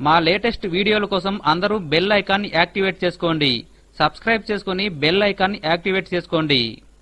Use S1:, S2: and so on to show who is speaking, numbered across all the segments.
S1: మా లేటెస్ట్ వీడియోల కోసం అందరూ బెల్ ఐకాన్ యాక్టివేట్ చేసుకోండి సబ్స్క్రైబ్ చేసుకుని బెల్ ఐకాన్ యాక్టివేట్ చేసుకోండి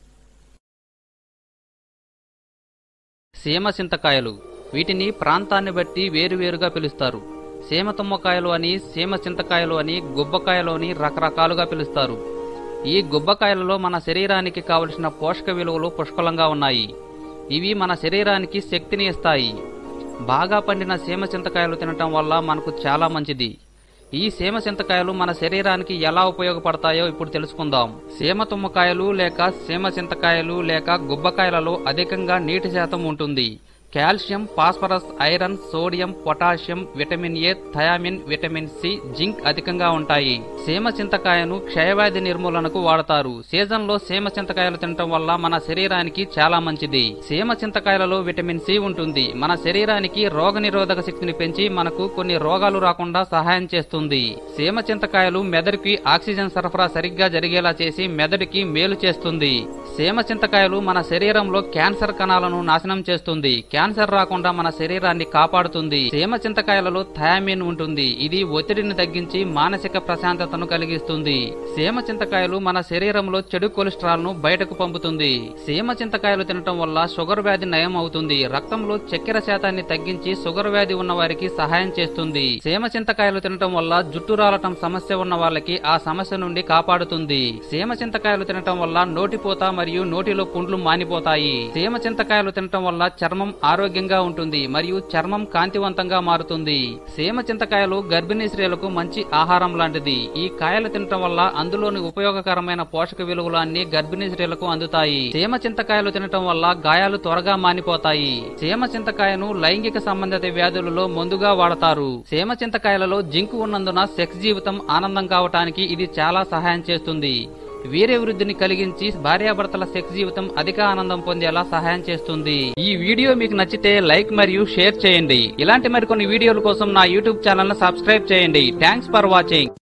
S1: సీమ చింతకాయలు వీటిని ప్రాంతాన్ని బట్టి వేరువేరుగా పిలుస్తారు సీమ తుమ్మకాయలు అని సీమ చింతకాయలు అని గుబ్బకాయలు అని రకరకాలుగా పిలుస్తారు ఈ గుబ్బకాయలలో మన శరీరానికి కావలసిన పోషక విలువలు పుష్కలంగా ఉన్నాయి ఇవి మన శరీరానికి శక్తిని ఇస్తాయి బాగా పండిన సీమ చింతకాయలు తినటం వల్ల మనకు చాలా మంచిది ఈ సీమ చింతకాయలు మన శరీరానికి ఎలా ఉపయోగపడతాయో ఇప్పుడు తెలుసుకుందాం సీమ తుమ్మకాయలు లేక సీమ చింతకాయలు లేక గుబ్బకాయలలో అధికంగా నీటి శాతం ఉంటుంది calcium phosphorus iron sodium potassium vitamin A thiamine vitamin C zinc అధికంగా ఉంటాయి సీమ చింతకాయను క్షయవ్యాధి నిర్మూలనకు వాడతారు సీజన్ లో సీమ చింతకాయలు తినటం వల్ల మన శరీరానికి చాలా మంచిది సీమ చింతకాయలలో విటమిన్ సి ఉంటుంది మన శరీరానికి రోగనిరోధక శక్తిని పెంచి మనకు కొన్ని రోగాలు రాకుండా సహాయం చేస్తుంది సీమ చింతకాయలు మెదడుకి ఆక్సిజన్ సరఫరా సరిగ్గా జరిగేలా చేసి మెదడుకి మేలు చేస్తుంది సీమ చింతకాయలు మన శరీరంలో క్యాన్సర్ కణాలను నాశనం చేస్తుంది క్యాన్సర్ రాకుండా మన శరీరాన్ని కాపాడుతుంది సీమ చింతకాయలలో థయామిన్ ఉంటుంది ఇది ఒత్తిడిని తగ్గించి మానసిక ప్రశాంతతను కలిగిస్తుంది సీమ చింతకాయలు మన శరీరంలో చెడు కొలెస్ట్రాల్ ను బయటకు పంపుతుంది సీమ చింతకాయలు తినటం వల్ల షుగర్ వ్యాధి నయం అవుతుంది రక్తంలో చక్కెర శాతాన్ని తగ్గించి షుగర్ వ్యాధి ఉన్న వారికి సహాయం చేస్తుంది సీమ చింతకాయలు తినటం వల్ల జుట్టు రాలటం సమస్య ఉన్న వాళ్ళకి ఆ సమస్య నుండి కాపాడుతుంది సీమ చింతకాయలు తినటం వల్ల నోటిపోత మరియు నోటిలో పుండ్లు మానిపోతాయి సీమ చింతకాయలు తినటం వల్ల చర్మం ఆరోగ్యంగా ఉంటుంది మరియు చర్మం కాంతివంతంగా మారుతుంది సీమ చింతకాయలు గర్భిణీ స్త్రీలకు మంచి ఆహారం లాంటిది ఈ కాయలు తినటం వల్ల అందులోని ఉపయోగకరమైన పోషక విలువలు అన్ని గర్భిణీ స్త్రీలకు అందుతాయి సీమ చింతకాయలు తినటం వల్ల గాయాలు త్వరగా మానిపోతాయి సీమ చింతకాయను లైంగిక సంబంధిత వ్యాధులలో ముందుగా వాడతారు సీమ చింతకాయలలో జింకు ఉన్నందున సెక్స్ జీవితం ఆనందం కావటానికి ఇది చాలా సహాయం చేస్తుంది వీర్య వృద్ధిని కలిగించి భార్యాభర్తల సెక్స్ జీవితం అధిక ఆనందం పొందేలా సహాయం చేస్తుంది ఈ వీడియో మీకు నచ్చితే లైక్ మరియు షేర్ చేయండి ఇలాంటి మరికొన్ని వీడియోల కోసం నా యూట్యూబ్ ఛానల్ ను సబ్స్క్రైబ్ చేయండి థ్యాంక్స్ ఫర్ వాచింగ్